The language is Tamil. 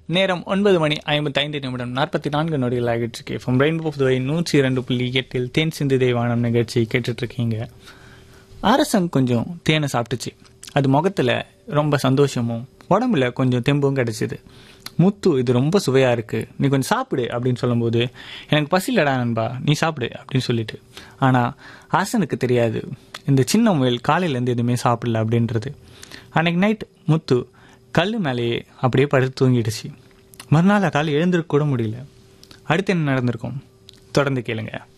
நேரம் ஒன்பது மணி ஐம்பத்தைந்து நிமிடம் நாற்பத்தி நான்கு நொடிகள் ஆகிட்டு இருக்கு ஃப்ரம் ரெயின்போ துவை நூற்றி இரண்டு புள்ளி எட்டில் தேன் சிந்து தேவானம் நிகழ்ச்சி கேட்டுட்டு இருக்கீங்க அரசன் கொஞ்சம் தேனை சாப்பிட்டுச்சு அது முகத்துல ரொம்ப சந்தோஷமும் உடம்புல கொஞ்சம் தெம்பும் கிடைச்சிது முத்து இது ரொம்ப சுவையா இருக்கு நீ கொஞ்சம் சாப்பிடு அப்படின்னு சொல்லும்போது எனக்கு பசிலடா நண்பா நீ சாப்பிடு அப்படின்னு சொல்லிட்டு ஆனா அரசனுக்கு தெரியாது இந்த சின்ன முயல் காலையிலேருந்து எதுவுமே சாப்பிடல அப்படின்றது அன்னைக்கு நைட் முத்து கல் மேலேயே அப்படியே படுத்து தூங்கிடுச்சு மறுநாள் காலை எழுந்திருக்க கூட முடியல அடுத்து என்ன நடந்திருக்கும் தொடர்ந்து கேளுங்க